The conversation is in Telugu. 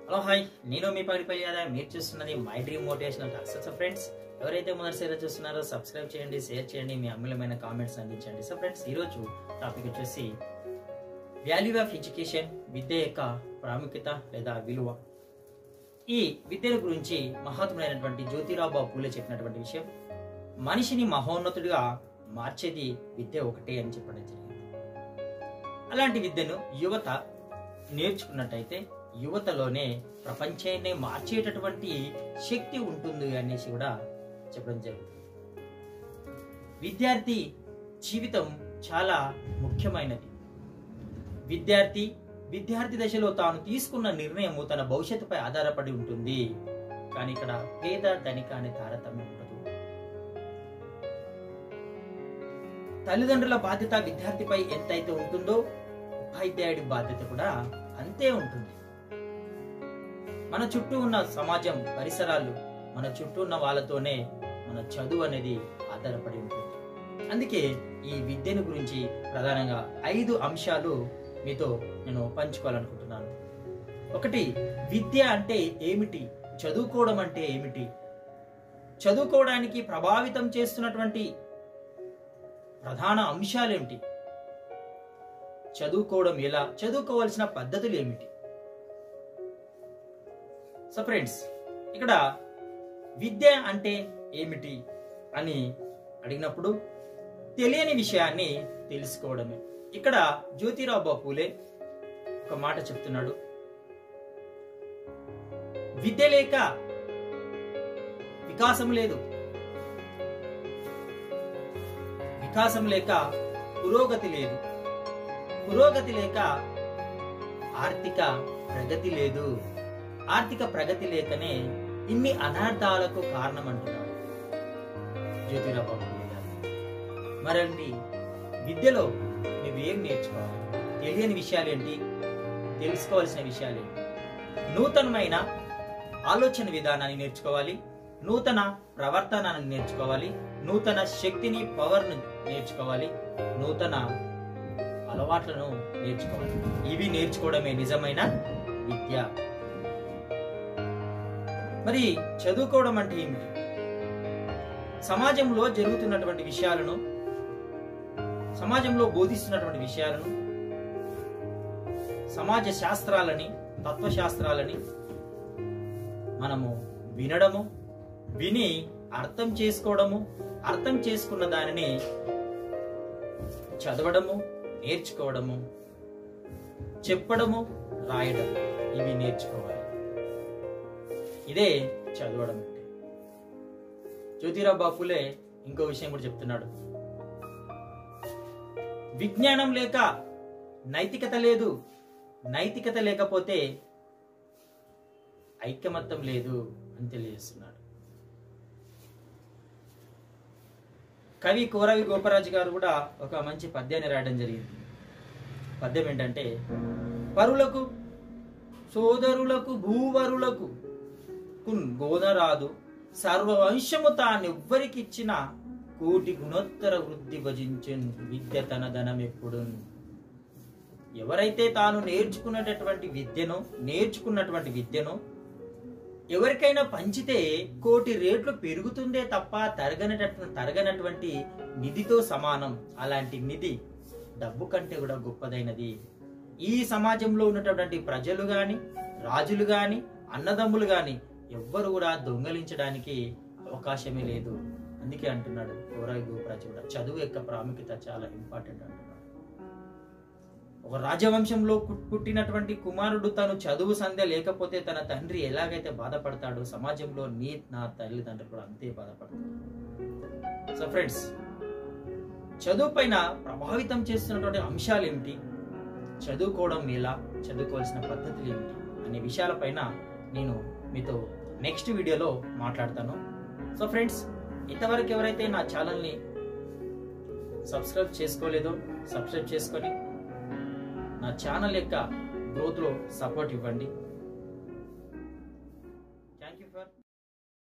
హలో హాయ్ నేను మీ పగిడిపల్లి యాదా మీరు చూస్తున్నది my dream motivational talks so friends ఎవరైతే మొదటిసారి చూస్తున్నారో సబ్స్క్రైబ్ చేయండి షేర్ చేయండి మీ అమూల్యమైన కామెంట్స్ అందించండి సో ఫ్రెండ్స్ ఈరోజు టాపిక్ వచ్చేసి వాల్యూ ఆఫ్ ఎడ్యుకేషన్ విద్య యొక్క ప్రాముఖ్యత లేదా విలువ ఈ విద్యల గురించి మహాత్ముడైనటువంటి జ్యోతిరావు పూలే చెప్పినటువంటి విషయం మనిషిని మహోన్నతుడిగా మార్చేది విద్య ఒకటే అని చెప్పడం జరిగింది అలాంటి విద్యను యువత నేర్చుకున్నట్టయితే యువతలోనే ప్రపంచాన్ని మార్చేటటువంటి శక్తి ఉంటుంది అనేసి కూడా చెప్పడం జరుగుతుంది విద్యార్థి జీవితం చాలా ముఖ్యమైనది విద్యార్థి విద్యార్థి దశలో తాను తీసుకున్న నిర్ణయము తన భవిష్యత్తుపై ఆధారపడి ఉంటుంది కానీ ఇక్కడ పేద ధనిక అనే తారతమ్యం ఉండదు తల్లిదండ్రుల బాధ్యత విద్యార్థిపై ఎంతైతే ఉంటుందో ఉపాధ్యాయుడి బాధ్యత కూడా అంతే ఉంటుంది మన చుట్టూ ఉన్న సమాజం పరిసరాలు మన చుట్టూ ఉన్న వాళ్ళతోనే మన చదువు అనేది ఆధారపడి ఉంటుంది అందుకే ఈ విద్యను గురించి ప్రధానంగా ఐదు అంశాలు మీతో నేను పంచుకోవాలనుకుంటున్నాను ఒకటి విద్య అంటే ఏమిటి చదువుకోవడం అంటే ఏమిటి చదువుకోవడానికి ప్రభావితం చేస్తున్నటువంటి ప్రధాన అంశాలేమిటి చదువుకోవడం ఎలా చదువుకోవాల్సిన పద్ధతులు ఏమిటి సో ఫ్రెండ్స్ ఇక్కడ విద్య అంటే ఏమిటి అని అడిగినప్పుడు తెలియని విషయాన్ని తెలుసుకోవడమే ఇక్కడ జ్యోతిరావు పూలే ఒక మాట చెప్తున్నాడు విద్య లేక వికాసం లేదు వికాసం లేక పురోగతి లేదు పురోగతి లేక ఆర్థిక ప్రగతి లేదు ఆర్థిక ప్రగతి లేకనే ఇన్ని అనర్థాలకు కారణం అంటున్నాడు జ్యోతిరావు పూలే గారు మరండి విద్యలో నువ్వేం నేర్చుకోవాలి తెలియని విషయాలేంటి తెలుసుకోవాల్సిన విషయాలేంటి నూతనమైన ఆలోచన విధానాన్ని నేర్చుకోవాలి నూతన ప్రవర్తనను నేర్చుకోవాలి నూతన శక్తిని పవర్ను నేర్చుకోవాలి నూతన అలవాట్లను నేర్చుకోవాలి ఇవి నేర్చుకోవడమే నిజమైన విద్య మరి చదువుకోవడం అంటే ఏమిటి సమాజంలో జరుగుతున్నటువంటి విషయాలను సమాజంలో బోధిస్తున్నటువంటి విషయాలను సమాజ శాస్త్రాలని తత్వశాస్త్రాలని మనము వినడము విని అర్థం చేసుకోవడము అర్థం చేసుకున్న దానిని చదవడము నేర్చుకోవడము చెప్పడము రాయడం ఇవి నేర్చుకోవాలి ఇదే చదవడం అంటే జ్యోతిరావు బాపులే ఇంకో విషయం కూడా చెప్తున్నాడు విజ్ఞానం లేక నైతికత లేదు నైతికత లేకపోతే ఐక్యమత్యం లేదు అని తెలియజేస్తున్నాడు కవి కోరవి గోపరాజు గారు కూడా ఒక మంచి పద్యాన్ని రాయడం జరిగింది పద్యం ఏంటంటే పరులకు సోదరులకు భూవరులకు కున్ గోనరాదు సర్వవంశము తానెవ్వరికిచ్చిన కోటి గుణోత్తర వృద్ధి భజించున్ విద్య తన ధనం ఎప్పుడు ఎవరైతే తాను నేర్చుకున్నటువంటి విద్యను నేర్చుకున్నటువంటి విద్యను ఎవరికైనా పంచితే కోటి రేట్లు పెరుగుతుందే తప్ప తరగనటువంటి తరగనటువంటి నిధితో సమానం అలాంటి నిధి డబ్బు కంటే కూడా గొప్పదైనది ఈ సమాజంలో ఉన్నటువంటి ప్రజలు గాని రాజులు గాని అన్నదమ్ములు గాని ఎవ్వరు కూడా దొంగలించడానికి అవకాశమే లేదు అందుకే అంటున్నాడు కోరాయి గోపరాజు కూడా చదువు యొక్క ప్రాముఖ్యత చాలా ఇంపార్టెంట్ అంటున్నాడు ఒక రాజవంశంలో పు- పుట్టినటువంటి కుమారుడు తను చదువు సంధ్య లేకపోతే తన తండ్రి ఎలాగైతే బాధపడతాడో సమాజంలో నీ నా తల్లిదండ్రులు కూడా అంతే బాధపడతారు సో ఫ్రెండ్స్ చదువు పైన ప్రభావితం చేస్తున్నటువంటి అంశాలు ఏమిటి చదువుకోవడం ఎలా చదువుకోవాల్సిన పద్ధతులు ఏమిటి అనే విషయాలపైన నేను మీతో నెక్స్ట్ వీడియోలో మాట్లాడతాను సో ఫ్రెండ్స్ ఇంతవరకు ఎవరైతే నా ఛానల్ని సబ్స్క్రైబ్ చేసుకోలేదో సబ్స్క్రైబ్ చేసుకొని నా ఛానల్ యొక్క గ్రోత్లో సపోర్ట్ ఇవ్వండి